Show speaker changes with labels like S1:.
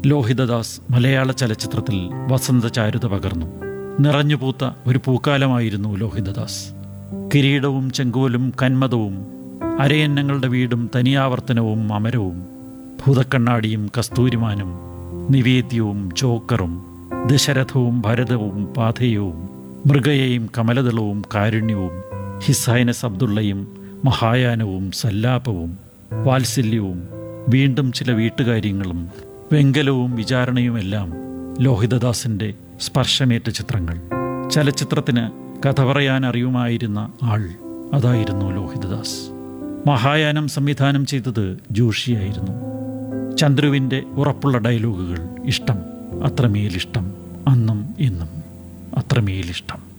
S1: ലോഹിതദാസ് മലയാള ചലച്ചിത്രത്തിൽ വസന്ത ചാരുത പകർന്നു നിറഞ്ഞുപൂത്ത ഒരു പൂക്കാലമായിരുന്നു ലോഹിതദാസ് കിരീടവും ചെങ്കോലും കന്മതവും അരയന്നങ്ങളുടെ വീടും തനിയാവർത്തനവും അമരവും ഭൂതക്കണ്ണാടിയും കസ്തൂരിമാനും നിവേദ്യവും ചോക്കറും ദശരഥവും ഭരതവും പാഥേയവും മൃഗയെയും കമലദളവും കാരുണ്യവും ഹിസൈനസ് അബ്ദുള്ളയും മഹായാനവും സല്ലാപവും വാത്സല്യവും വീണ്ടും ചില വീട്ടുകാര്യങ്ങളും വെങ്കലവും വിചാരണയുമെല്ലാം ലോഹിതദാസിൻ്റെ സ്പർശമേറ്റ ചിത്രങ്ങൾ ചലച്ചിത്രത്തിന് കഥ പറയാൻ അറിയുമായിരുന്ന ആൾ അതായിരുന്നു ലോഹിതദാസ് മഹായാനം സംവിധാനം ചെയ്തത് ജോഷിയായിരുന്നു ചന്ദ്രുവിൻ്റെ ഉറപ്പുള്ള ഡയലോഗുകൾ ഇഷ്ടം അത്രമേലിഷ്ടം അന്നും ഇന്നും അത്രമേലിഷ്ടം